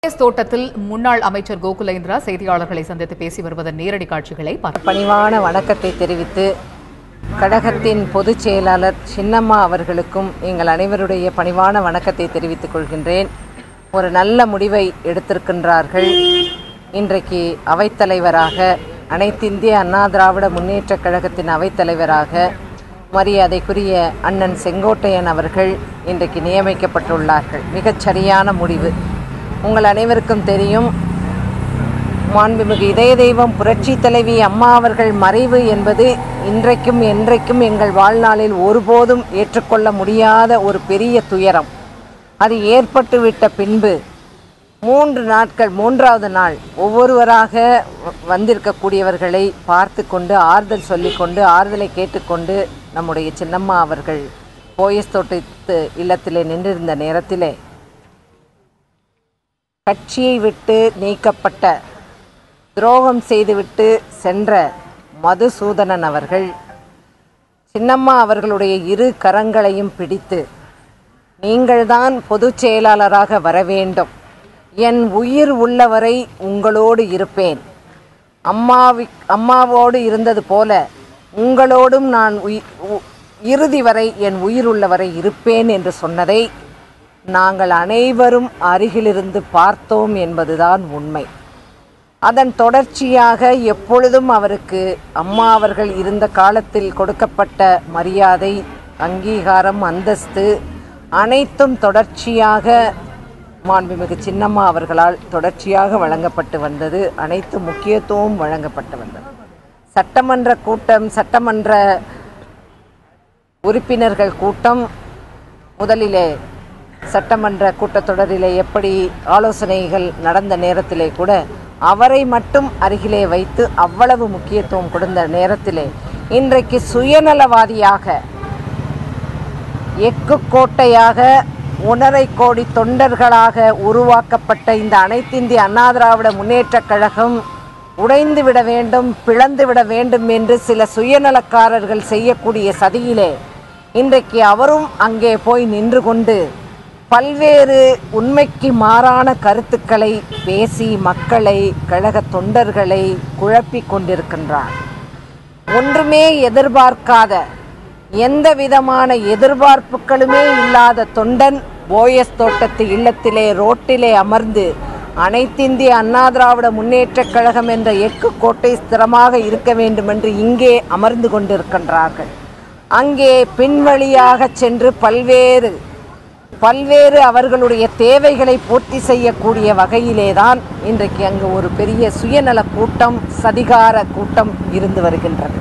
S தோட்டத்தில் முன்னாள் அமைச்சர் கோகுலேந்திரா செய்தியாளர்களை சந்தித்து பேசி வருவதன் நேரடி காட்சிகளை பார்க்கலாம் பணிவான வணக்கத்தை தெரிவித்து கழகத்தின் பொதுச் செயலாளர் சின்னம்மா அவர்களுக்கும் எங்கள் அனைவருடைய பணிவான வணக்கத்தை தெரிவித்துக் கொள்கின்றேன் ஒரு நல்ல முடிவை எடுத்திருக்கின்றார்கள் இன்றைக்கு அவைத்தலைவராக அனைத்திந்திய அண்ணா திராவிட முன்னேற்றக் கழகத்தின் அவைத்தலைவராக மரியாதைக்குரிய அண்ணன் செங்கோட்டையன் அவர்கள் இன்றைக்கு நியமிக்கப்பட்டுள்ளார்கள் மிகச் சரியான முடிவு உங்கள் அனைவருக்கும் தெரியும் மாண்புமிகு இதய தெய்வம் புரட்சி தலைவி அம்மா அவர்கள் மறைவு என்பது இன்றைக்கும் என்றைக்கும் எங்கள் வாழ்நாளில் ஒருபோதும் ஏற்றுக்கொள்ள முடியாத ஒரு பெரிய துயரம் அது ஏற்பட்டுவிட்ட பின்பு மூன்று நாட்கள் மூன்றாவது நாள் ஒவ்வொருவராக வ- வந்திருக்கக்கூடியவர்களை பார்த்து கொண்டு ஆறுதல் சொல்லிக்கொண்டு ஆறுதலை கேட்டுக்கொண்டு நம்முடைய சின்னம்மா அவர்கள் போயஸ் தோட்டத்து இல்லத்திலே நின்றிருந்த நேரத்திலே கட்சியை விட்டு நீக்கப்பட்ட துரோகம் செய்துவிட்டு சென்ற மதுசூதனன் அவர்கள் சின்னம்மா அவர்களுடைய இரு கரங்களையும் பிடித்து நீங்கள்தான் பொதுச் செயலாளராக வர வேண்டும் என் உயிர் உள்ளவரை உங்களோடு இருப்பேன் அம்மாவி அம்மாவோடு இருந்தது போல உங்களோடும் நான் உயி உ- இறுதி வரை என் உயிர் உள்ளவரை இருப்பேன் என்று சொன்னதை நாங்கள் அனைவரும் அருகிலிருந்து பார்த்தோம் என்பதுதான் உண்மை அதன் தொடர்ச்சியாக எப்பொழுதும் அவருக்கு அம்மா அவர்கள் இருந்த காலத்தில் கொடுக்கப்பட்ட மரியாதை அங்கீகாரம் அந்தஸ்து அனைத்தும் தொடர்ச்சியாக மாண்புமிகு சின்னம்மா அவர்களால் தொடர்ச்சியாக வழங்கப்பட்டு வந்தது அனைத்து முக்கியத்துவம் வழங்கப்பட்டு வந்தது சட்டமன்ற கூட்டம் சட்டமன்ற உறுப்பினர்கள் கூட்டம் முதலிலே சட்டமன்ற கூட்டத்தொடரிலே எப்படி ஆலோசனைகள் நடந்த நேரத்திலே கூட அவரை மட்டும் அருகிலே வைத்து அவ்வளவு முக்கியத்துவம் கொடுத்த நேரத்திலே இன்றைக்கு சுயநலவாதியாக எக்கு கோட்டையாக ஒன்றரை கோடி தொண்டர்களாக உருவாக்கப்பட்ட இந்த அனைத்திந்திய அண்ணா திராவிட முன்னேற்றக் கழகம் உடைந்து விட வேண்டும் பிளந்து விட வேண்டும் என்று சில சுயநலக்காரர்கள் செய்யக்கூடிய சதியிலே இன்றைக்கு அவரும் அங்கே போய் நின்று கொண்டு பல்வேறு உண்மைக்கு மாறான கருத்துக்களை பேசி மக்களை கழக தொண்டர்களை குழப்பிக் கொண்டிருக்கின்றார் ஒன்றுமே எதிர்பார்க்காத எந்த விதமான எதிர்பார்ப்புகளுமே இல்லாத தொண்டன் போயஸ் தோட்டத்து இல்லத்திலே ரோட்டிலே அமர்ந்து அனைத்திந்திய அண்ணா திராவிட முன்னேற்றக் கழகம் என்ற எக்கு கோட்டை ஸ்திரமாக இருக்க வேண்டும் என்று இங்கே அமர்ந்து கொண்டிருக்கின்றார்கள் அங்கே பின்வழியாக சென்று பல்வேறு பல்வேறு அவர்களுடைய தேவைகளை பூர்த்தி செய்யக்கூடிய வகையிலேதான் இன்றைக்கு அங்கு ஒரு பெரிய சுயநல கூட்டம் சதிகார கூட்டம் இருந்து வருகின்றது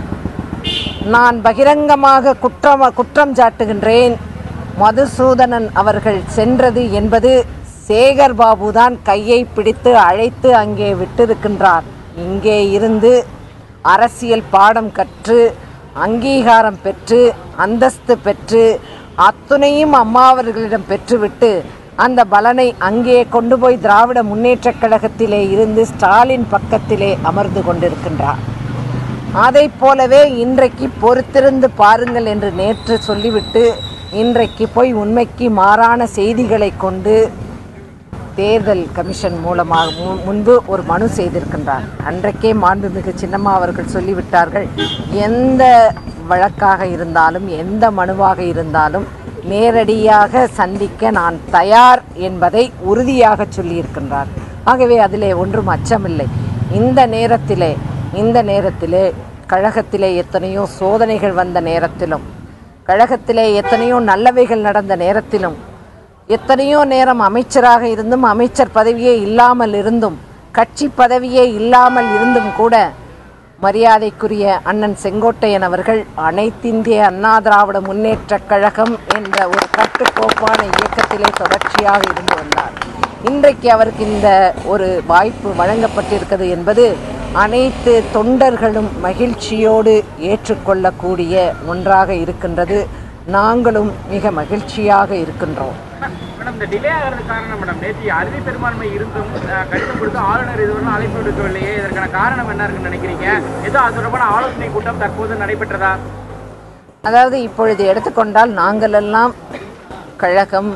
நான் பகிரங்கமாக குற்றம் குற்றம் சாட்டுகின்றேன் மதுசூதனன் அவர்கள் சென்றது என்பது சேகர் பாபு தான் கையை பிடித்து அழைத்து அங்கே விட்டிருக்கின்றார் இங்கே இருந்து அரசியல் பாடம் கற்று அங்கீகாரம் பெற்று அந்தஸ்து பெற்று அத்துணையும் அம்மா அவர்களிடம் பெற்றுவிட்டு அந்த பலனை அங்கே கொண்டு போய் திராவிட முன்னேற்றக் கழகத்திலே இருந்து ஸ்டாலின் பக்கத்திலே அமர்ந்து கொண்டிருக்கின்றார் அதைப் போலவே இன்றைக்கு பொறுத்திருந்து பாருங்கள் என்று நேற்று சொல்லிவிட்டு இன்றைக்கு போய் உண்மைக்கு மாறான செய்திகளை கொண்டு தேர்தல் கமிஷன் மூலமாக மு- முன்பு ஒரு மனு செய்திருக்கின்றார் அன்றைக்கே மாண்புமிகு சின்னம்மா அவர்கள் சொல்லிவிட்டார்கள் எந்த வழக்காக இருந்தாலும் எந்த மனுவாக இருந்தாலும் நேரடியாக சந்திக்க நான் தயார் என்பதை உறுதியாக சொல்லியிருக்கின்றார் ஆகவே அதிலே ஒன்றும் அச்சமில்லை இந்த நேரத்திலே இந்த நேரத்திலே கழகத்திலே எத்தனையோ சோதனைகள் வந்த நேரத்திலும் கழகத்திலே எத்தனையோ நல்லவைகள் நடந்த நேரத்திலும் எத்தனையோ நேரம் அமைச்சராக இருந்தும் அமைச்சர் பதவியே இல்லாமல் இருந்தும் கட்சி பதவியே இல்லாமல் இருந்தும் கூட மரியாதைக்குரிய அண்ணன் செங்கோட்டையன் அவர்கள் அனைத்திந்திய அண்ணா திராவிட முன்னேற்றக் கழகம் என்ற ஒரு கட்டுக்கோப்பான இயக்கத்திலே தொடர்ச்சியாக இருந்து வந்தார் இன்றைக்கு அவருக்கு இந்த ஒரு வாய்ப்பு வழங்கப்பட்டிருக்கிறது என்பது அனைத்து தொண்டர்களும் மகிழ்ச்சியோடு ஏற்றுக்கொள்ளக்கூடிய ஒன்றாக இருக்கின்றது நாங்களும் மிக மகிழ்ச்சியாக இருக்கின்றோம் மேடம் இந்த டிலே ஆகிறது காரணம் மேடம் நேற்று அறுதி பெரும்பான்மை இருந்தும் அஹ், கடிதம் கொடுத்து ஆளுநர் இதுவரை அழைப்பு விடுக்கவில்லையே இதற்கான காரணம் என்ன இருக்குன்னு நினைக்கிறீங்க ஏதோ அது தொடர்பான ஆலோசனை கூட்டம் தற்போது நடைபெற்றதா அதாவது இப்பொழுது எடுத்துக்கொண்டால் நாங்களெல்லாம் கழகம்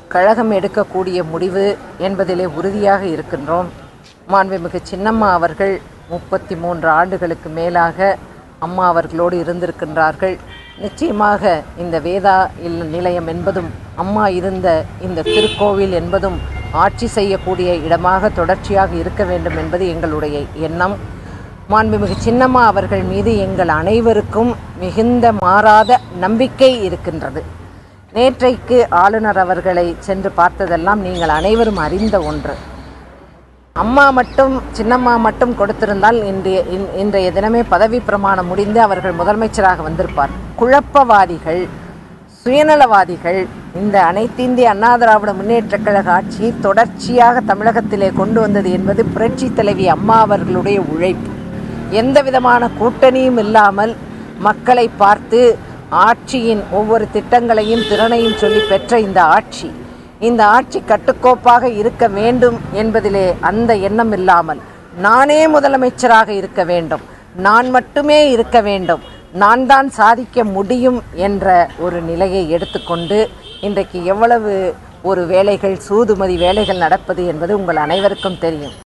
கழகம் எடுக்கக்கூடிய முடிவு என்பதிலே உறுதியாக இருக்கின்றோம் மாண்புமிகு சின்னம்மா அவர்கள் முப்பத்தி மூன்று ஆண்டுகளுக்கு மேலாக அம்மா அவர்களோடு இருந்திருக்கின்றார்கள் நிச்சயமாக இந்த வேதா இல் நிலையம் என்பதும் அம்மா இருந்த இந்த திருக்கோவில் என்பதும் ஆட்சி செய்யக்கூடிய இடமாக தொடர்ச்சியாக இருக்க வேண்டும் என்பது எங்களுடைய எண்ணம் மாண்புமிகு சின்னம்மா அவர்கள் மீது எங்கள் அனைவருக்கும் மிகுந்த மாறாத நம்பிக்கை இருக்கின்றது நேற்றைக்கு ஆளுநர் அவர்களை சென்று பார்த்ததெல்லாம் நீங்கள் அனைவரும் அறிந்த ஒன்று அம்மா மட்டும் சின்னம்மா மட்டும் கொடுத்திருந்தால் இன்றைய இன்- இன்றைய தினமே பதவி பிரமாணம் முடிந்து அவர்கள் முதலமைச்சராக வந்திருப்பார் குழப்பவாதிகள் சுயநலவாதிகள் இந்த அனைத்திந்திய அண்ணா திராவிட முன்னேற்றக் கழக ஆட்சியை தொடர்ச்சியாக தமிழகத்திலே கொண்டு வந்தது என்பது புரட்சி தலைவி அம்மா அவர்களுடைய உழைப்பு எந்த விதமான கூட்டணியும் இல்லாமல் மக்களை பார்த்து ஆட்சியின் ஒவ்வொரு திட்டங்களையும் திறனையும் சொல்லி பெற்ற இந்த ஆட்சி இந்த ஆட்சி கட்டுக்கோப்பாக இருக்க வேண்டும் என்பதிலே அந்த எண்ணம் இல்லாமல் நானே முதலமைச்சராக இருக்க வேண்டும் நான் மட்டுமே இருக்க வேண்டும் நான் தான் சாதிக்க முடியும் என்ற ஒரு நிலையை எடுத்துக்கொண்டு இன்றைக்கு எவ்வளவு ஒரு வேலைகள் சூதுமதி வேலைகள் நடப்பது என்பது உங்கள் அனைவருக்கும் தெரியும்